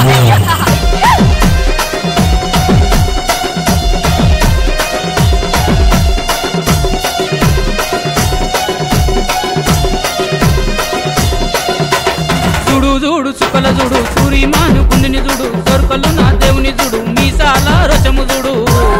చూడు చూడు చుక్కల చూడు సూరిమాను కుండిని చూడు సొరుకలు నా దేవుని చూడు మీసాల రసము చూడు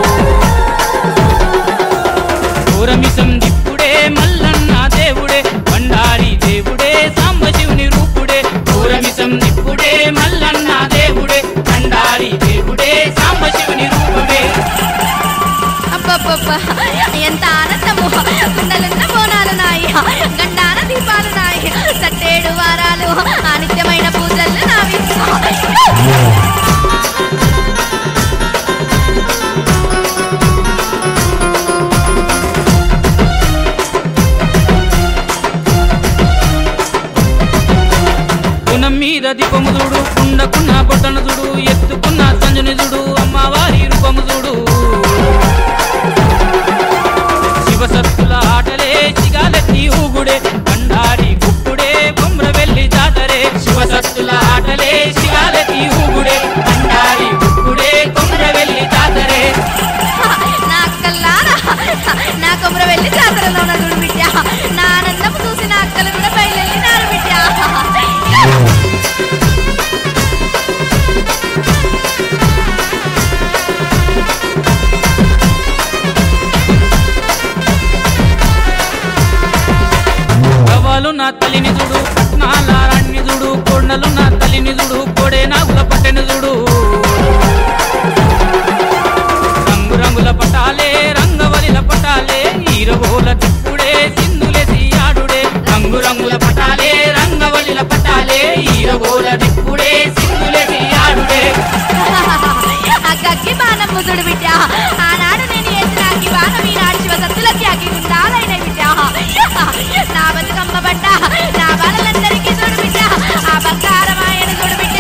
పూరమిసం దిప్పుడే మల్లన్న దేవుడే బండారి దేవుడే సాంబశివుని రూపుడే పూరమిసం దిప్పుడే మల్లన్న దేవుడే బండారి దేవుడే సాంబశివుని రూపుడే అబ్బబ్బబ్బా ఎంత ఆనందము కుండలున్న బోనాలు నాయి గండాన దీపాలు నాయి సట్టేడు వారాలు ఆ నిత్యమైన పూజలు నావి పునం మీద దీపము చూడు కుండకున్న బొట్టను చూడు ఎత్తుకున్న సంజుని చూడు అమ్మవారి రూపము చూడు శివసత్తుల ఆటలే చిగాలెత్తి ఊగుడే బండారి గుప్పుడే బొమ్రవెల్లి జాతరే శివసత్తుల ఆటలే చిగాలెత్తి ఊగుడే బండారి గుప్పుడే కొమ్రవెల్లి జాతరే నా అక్కల్లారా నా కొమ్మర వెళ్ళి జాతరలో ఉన్న చూడు బిడ్డ నా ఆనందం చూసి నా అక్కలు కూడా బయలుదేరినారు బిడ్డ గవ్వలు నా తల్లిని చూడు పట్నాల రాణ్ణి చూడు కొండలు నా తల్లిని చూడు కోడే నాగుల పట్టెని చూడు రంగు రంగుల పటాలే రంగవలిల పటాలే ఈరగోల తిప్పుడే సింధులేసి ఆడుడే రంగు రంగుల పటాలే రంగవలిల పటాలే ఈరగోల తిప్పుడే సింధులేసి ఆడుడే అక్కకి బాణం ముదుడు బిడ్డ ఆనాడు నేను వేసిన అగ్గి బాణం ఈనాడు శివసత్తులకి అగ్గి గుండాలైన బిడ్డ నా బతుకమ్మ బట్ట నా బాలలందరికీ చూడు బిడ్డ ఆ బంగారమాయన చూడు బిడ్డ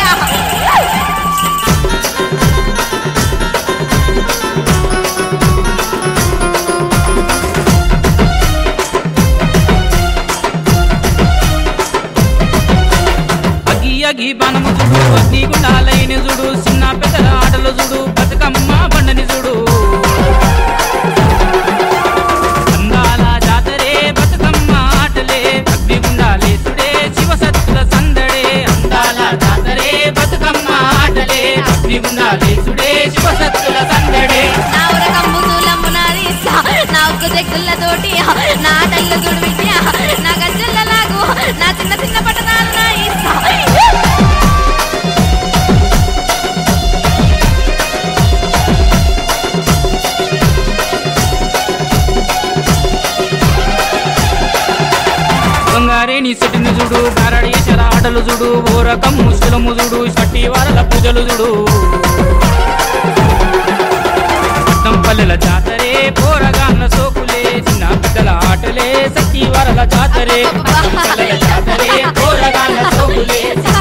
అగి అగి బాణము చూడు అగ్ని గుండాలైన చూడు చిన్న పెద్దల ఆటలు చూడు బతుకమ్మ బండని చూడు అందాల జాతరే బతుకమ్మ ఆటలే అగ్ని గుండాలేసుడే శివసత్తుల సందడే అందాల జాతరే బతుకమ్మ ఆటలే అగ్ని గుండాలేసుడే శివసత్తుల సందడే నా ఉరకమ్ము తూలమ్ము నాది ఇస్తా నా ఉక్కు చెక్కులతోటి నా ఆటల్లో చూడు బిడ్డ నా గజ్జల్ల లాగు నా చిన్న చిన్న పట్టణాలు నా ఇస్తా బంగారేని సెటిని చూడు గారడేశ్వర ఆటలు చూడు ఓరకం ముస్లిము చూడు షట్టి వారల పూజలు చూడు పట్నం పల్లెల జాతరే పోరగాన్న సోకులే చిన్న పెద్దల ఆటలే సఖి వారల జాతరే పట్నం పల్లెల జాతరే పోరగాన్న సోకులే